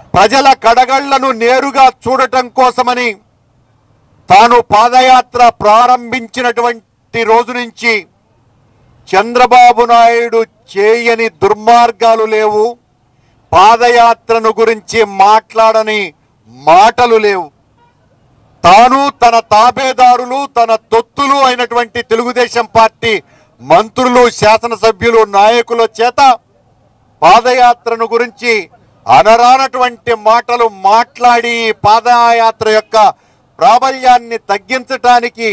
ప్రజల కడగళ్లను నేరుగా చూడటం కోసమని తాను పాదయాత్ర ప్రారంభించినటువంటి రోజు నుంచి చంద్రబాబు నాయుడు చేయని దుర్మార్గాలు లేవు పాదయాత్రను గురించి మాట్లాడని మాటలు లేవు తాను తన తాబేదారులు తన తొత్తులు అయినటువంటి తెలుగుదేశం పార్టీ మంత్రులు శాసనసభ్యులు నాయకుల చేత పాదయాత్రను గురించి అనరానటువంటి మాటలు మాట్లాడి ఈ పాదయాత్ర యొక్క ప్రాబల్యాన్ని తగ్గించటానికి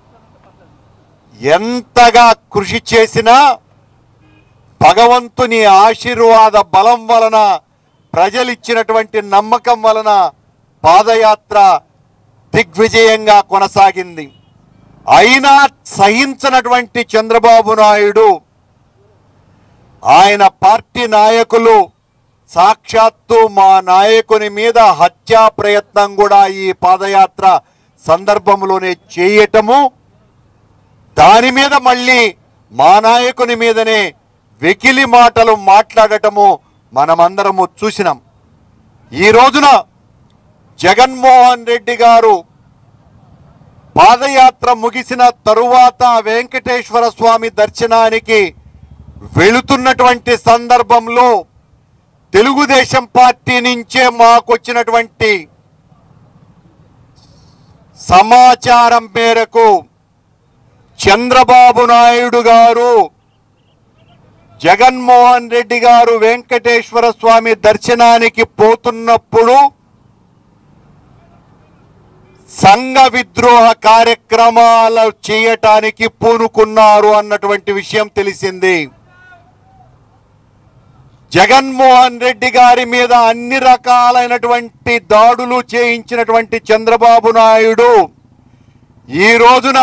ఎంతగా కృషి చేసినా భగవంతుని ఆశీర్వాద బలం వలన ప్రజలిచ్చినటువంటి నమ్మకం వలన పాదయాత్ర దిగ్విజయంగా కొనసాగింది అయినా సహించనటువంటి చంద్రబాబు నాయుడు ఆయన పార్టీ నాయకులు సాక్షాత్తు మా నాయకుని మీద హత్యా ప్రయత్నం కూడా ఈ పాదయాత్ర సందర్భంలోనే చేయటము దాని మీద మళ్ళీ మా నాయకుని మీదనే వెకిలి మాటలు మాట్లాడటము మనమందరము చూసినాం ఈ రోజున జగన్మోహన్ రెడ్డి గారు పాదయాత్ర ముగిసిన తరువాత వెంకటేశ్వర స్వామి దర్శనానికి వెళుతున్నటువంటి సందర్భంలో తెలుగుదేశం పార్టీ నుంచే మాకొచ్చినటువంటి సమాచారం మేరకు చంద్రబాబు నాయుడు గారు జగన్మోహన్ రెడ్డి గారు వెంకటేశ్వర స్వామి దర్శనానికి పోతున్నప్పుడు సంఘ విద్రోహ కార్యక్రమాలు చేయటానికి పూనుకున్నారు అన్నటువంటి విషయం తెలిసింది జగన్మోహన్ రెడ్డి గారి మీద అన్ని రకాలైనటువంటి దాడులు చేయించినటువంటి చంద్రబాబు నాయుడు ఈ రోజున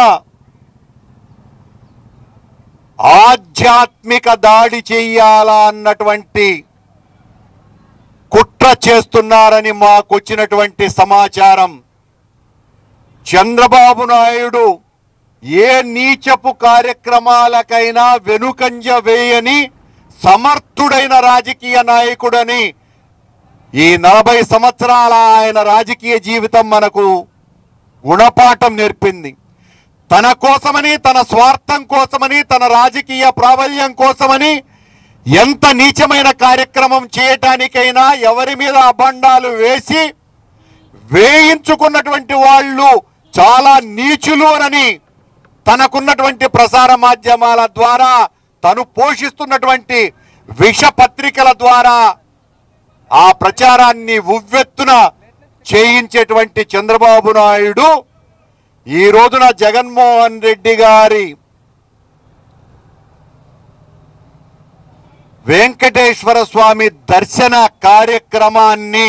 ఆధ్యాత్మిక దాడి చెయ్యాలా అన్నటువంటి కుట్ర చేస్తున్నారని మాకొచ్చినటువంటి సమాచారం చంద్రబాబు నాయుడు ఏ నీచపు కార్యక్రమాలకైనా వెనుకంజ వేయని సమర్థుడైన రాజకీయ నాయకుడని ఈ నలభై సంవత్సరాల ఆయన రాజకీయ జీవితం మనకు గుణపాఠం నేర్పింది తన కోసమని తన స్వార్థం కోసమని తన రాజకీయ ప్రాబల్యం కోసమని ఎంత నీచమైన కార్యక్రమం చేయటానికైనా ఎవరి మీద అబండాలు వేసి వేయించుకున్నటువంటి వాళ్ళు చాలా నీచులు అని తనకున్నటువంటి ప్రసార మాధ్యమాల ద్వారా తను పోషిస్తున్నటువంటి విష పత్రికల ద్వారా ఆ ప్రచారాన్ని ఉవ్వెత్తున చేయించేటువంటి చంద్రబాబు నాయుడు ఈ రోజున జగన్మోహన్ రెడ్డి గారి వెంకటేశ్వర స్వామి దర్శన కార్యక్రమాన్ని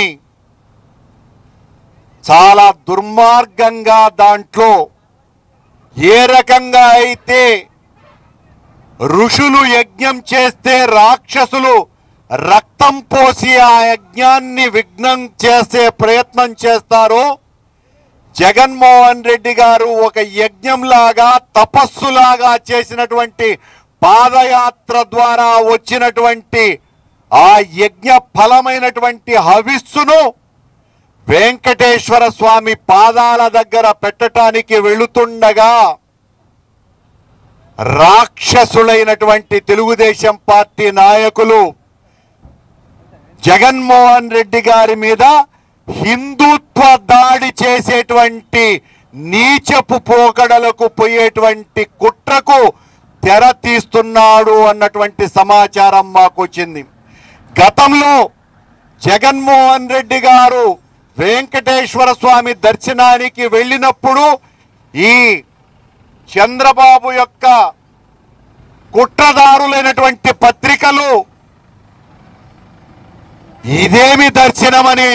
చాలా దుర్మార్గంగా దాంట్లో ఏ రకంగా అయితే ఋషులు యజ్ఞం చేస్తే రాక్షసులు రక్తం పోసి ఆ యజ్ఞాన్ని విఘ్నం చేసే ప్రయత్నం చేస్తారో జగన్మోహన్ రెడ్డి గారు ఒక యజ్ఞంలాగా తపస్సులాగా చేసినటువంటి పాదయాత్ర ద్వారా వచ్చినటువంటి ఆ యజ్ఞ ఫలమైనటువంటి హవిస్సును వెంకటేశ్వర స్వామి పాదాల దగ్గర పెట్టటానికి వెళుతుండగా రాక్షసులైనటువంటి తెలుగుదేశం పార్టీ నాయకులు జగన్మోహన్ రెడ్డి గారి మీద హిందుత్వ దాడి చేసేటువంటి నీచపు పోకడలకు పోయేటువంటి కుట్రకు తెర తీస్తున్నాడు అన్నటువంటి సమాచారం మాకు వచ్చింది గతంలో జగన్మోహన్ రెడ్డి గారు వెంకటేశ్వర స్వామి దర్శనానికి వెళ్ళినప్పుడు ఈ చంద్రబాబు యొక్క కుట్రదారులైనటువంటి పత్రికలు ఇదేమి దర్శనమని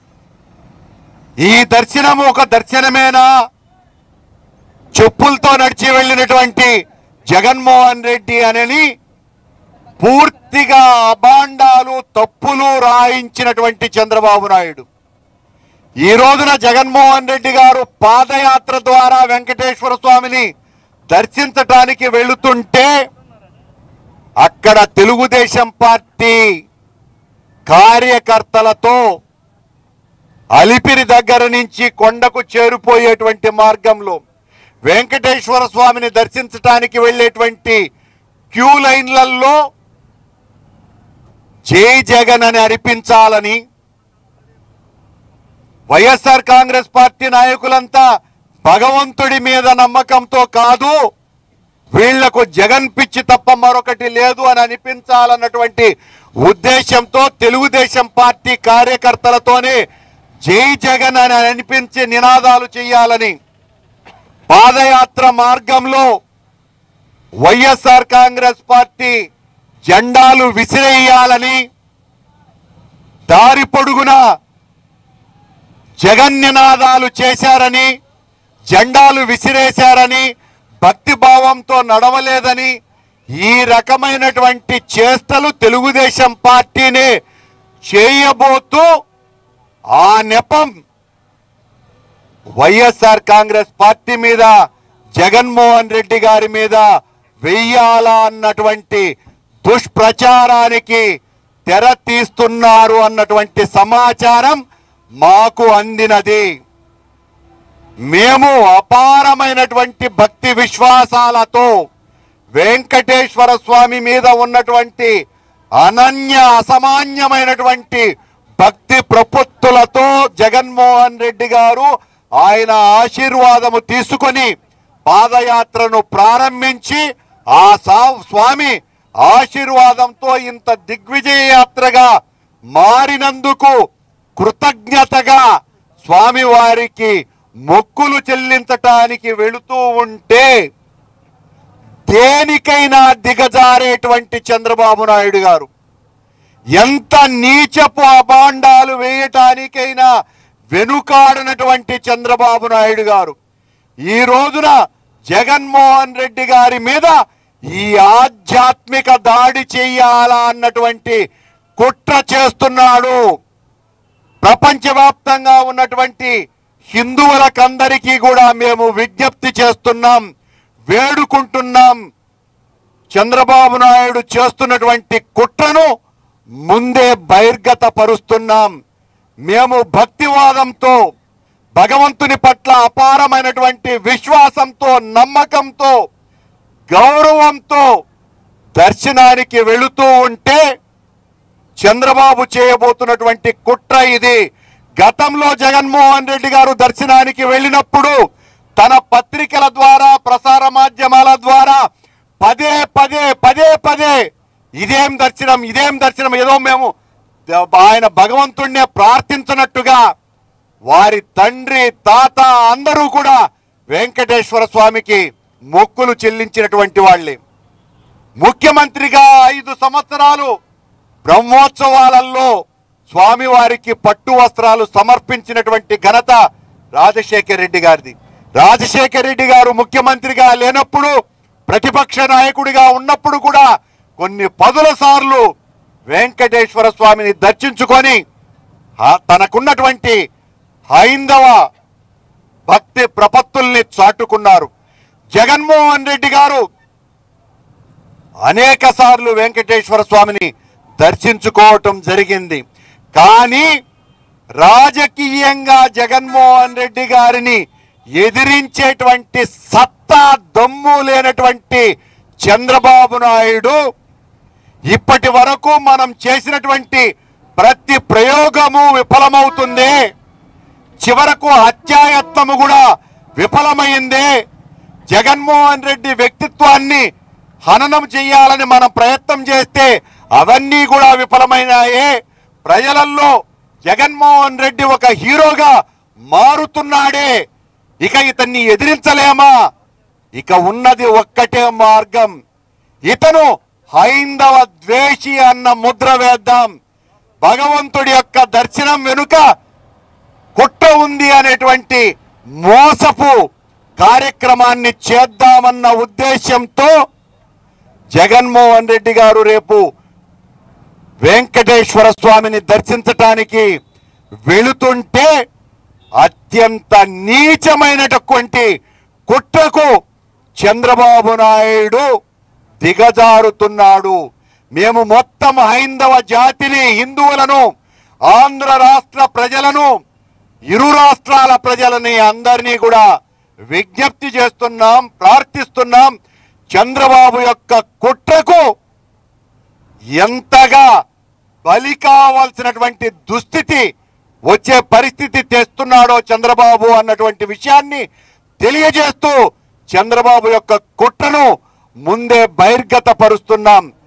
ఈ దర్శనం ఒక దర్శనమేనా చెప్పులతో నడిచి వెళ్ళినటువంటి జగన్మోహన్ రెడ్డి అనని పూర్తిగా అబాండాలు తప్పులు రాయించినటువంటి చంద్రబాబు నాయుడు ఈ రోజున జగన్మోహన్ రెడ్డి గారు పాదయాత్ర ద్వారా వెంకటేశ్వర స్వామిని దర్శించటానికి వెళుతుంటే అక్కడ తెలుగుదేశం పార్టీ కార్యకర్తలతో అలిపిరి దగ్గర నుంచి కొండకు చేరిపోయేటువంటి మార్గంలో వెంకటేశ్వర స్వామిని దర్శించటానికి వెళ్ళేటువంటి క్యూ లైన్లలో జై జగన్ అని అనిపించాలని వైఎస్ఆర్ కాంగ్రెస్ పార్టీ నాయకులంతా భగవంతుడి మీద నమ్మకంతో కాదు వీళ్లకు జగన్ పిచ్చి తప్ప మరొకటి లేదు అని అనిపించాలన్నటువంటి ఉద్దేశంతో తెలుగుదేశం పార్టీ కార్యకర్తలతోనే జై జగన్ అని అనిపించే నినాదాలు చేయాలని పాదయాత్ర మార్గంలో వైఎస్ఆర్ కాంగ్రెస్ పార్టీ జెండాలు విసిరేయాలని దారి పొడుగున జగన్ నినాదాలు చేశారని జెండాలు విసిరేశారని భక్తి భావంతో నడవలేదని ఈ రకమైనటువంటి చేష్టలు తెలుగుదేశం పార్టీనే చేయబోతూ ఆ నెపం వైఎస్ఆర్ కాంగ్రెస్ పార్టీ మీద జగన్మోహన్ రెడ్డి గారి మీద వెయ్యాలా అన్నటువంటి దుష్ప్రచారానికి తెర తీస్తున్నారు అన్నటువంటి సమాచారం మాకు అందినది మేము అపారమైనటువంటి భక్తి విశ్వాసాలతో వెంకటేశ్వర స్వామి మీద ఉన్నటువంటి అనన్య అసామాన్యమైనటువంటి భక్తి ప్రపత్తులతో జగన్మోహన్ రెడ్డి గారు ఆయన ఆశీర్వాదము తీసుకొని పాదయాత్రను ప్రారంభించి ఆ సా- స్వామి ఆశీర్వాదంతో ఇంత దిగ్విజయ యాత్రగా మారినందుకు కృతజ్ఞతగా స్వామి వారికి మొక్కులు చెల్లించటానికి వెళుతూ ఉంటే దేనికైనా దిగజారేటువంటి చంద్రబాబు నాయుడు గారు ఎంత నీచపు అభాండాలు వేయటానికైనా వెనుకాడనటువంటి చంద్రబాబు నాయుడు గారు ఈ రోజున జగన్మోహన్ రెడ్డి గారి మీద ఈ ఆధ్యాత్మిక దాడి చెయ్యాలా అన్నటువంటి కుట్ర చేస్తున్నాడు ప్రపంచవ్యాప్తంగా ఉన్నటువంటి హిందువులకందరికీ కూడా మేము విజ్ఞప్తి చేస్తున్నాం వేడుకుంటున్నాం చంద్రబాబు నాయుడు చేస్తున్నటువంటి కుట్రను ముందే బహిర్గత పరుస్తున్నాం మేము భక్తివాదంతో భగవంతుని పట్ల అపారమైనటువంటి విశ్వాసంతో నమ్మకంతో గౌరవంతో దర్శనానికి వెళుతూ ఉంటే చంద్రబాబు చేయబోతున్నటువంటి కుట్ర ఇది గతంలో జగన్మోహన్ రెడ్డి గారు దర్శనానికి వెళ్ళినప్పుడు తన పత్రికల ద్వారా ప్రసార మాధ్యమాల ద్వారా పదే పదే పదే పదే ఇదేం దర్శనం ఇదేం దర్శనం ఏదో మేము ద- ఆయన భగవంతుణ్ణే ప్రార్థించినట్టుగా వారి తండ్రి తాత అందరూ కూడా వెంకటేశ్వర స్వామికి మొక్కులు చెల్లించినటువంటి వాళ్ళే ముఖ్యమంత్రిగా ఐదు సంవత్సరాలు బ్రహ్మోత్సవాలలో స్వామివారికి పట్టు వస్త్రాలు సమర్పించినటువంటి ఘనత రాజశేఖర రెడ్డి గారిది రాజశేఖర రెడ్డి గారు ముఖ్యమంత్రిగా లేనప్పుడు ప్రతిపక్ష నాయకుడిగా ఉన్నప్పుడు కూడా కొన్ని పదుల సార్లు వెంకటేశ్వర స్వామిని దర్శించుకొని ఆ తనకున్నటువంటి హైందవ భక్తి ప్రపత్తుల్ని చాటుకున్నారు జగన్మోహన్ రెడ్డి గారు అనేక సార్లు వెంకటేశ్వర స్వామిని దర్శించుకోవటం జరిగింది కానీ రాజకీయంగా జగన్మోహన్ రెడ్డి గారిని ఎదిరించేటువంటి సత్తా దమ్ము లేనటువంటి చంద్రబాబు నాయుడు ఇప్పటి వరకు మనం చేసినటువంటి ప్రతి ప్రయోగము విఫలమవుతుంది చివరకు హత్యాయత్నము కూడా విఫలమైంది జగన్మోహన్ రెడ్డి వ్యక్తిత్వాన్ని హననం చేయాలని మనం ప్రయత్నం చేస్తే అవన్నీ కూడా విఫలమైనాయే ప్రజలల్లో జగన్మోహన్ రెడ్డి ఒక హీరోగా మారుతున్నాడే ఇక ఇతన్ని ఎదిరించలేమా ఇక ఉన్నది ఒక్కటే మార్గం ఇతను హైందవ ద్వేషి అన్న ముద్ర వేద్దాం భగవంతుడి యొక్క దర్శనం వెనుక కుట్ర ఉంది అనేటువంటి మోసపు కార్యక్రమాన్ని చేద్దామన్న ఉద్దేశంతో జగన్మోహన్ రెడ్డి గారు రేపు వెంకటేశ్వర స్వామిని దర్శించటానికి వెళుతుంటే అత్యంత నీచమైనటువంటి కుట్రకు చంద్రబాబు నాయుడు దిగజారుతున్నాడు మేము మొత్తం హైందవ జాతిని హిందువులను ఆంధ్ర రాష్ట్ర ప్రజలను ఇరు రాష్ట్రాల ప్రజలని అందరినీ కూడా విజ్ఞప్తి చేస్తున్నాం ప్రార్థిస్తున్నాం చంద్రబాబు యొక్క కుట్రకు ఎంతగా బలి కావాల్సినటువంటి దుస్థితి వచ్చే పరిస్థితి తెస్తున్నాడో చంద్రబాబు అన్నటువంటి విషయాన్ని తెలియజేస్తూ చంద్రబాబు యొక్క కుట్రను ముందే బహిర్గత పరుస్తున్నాం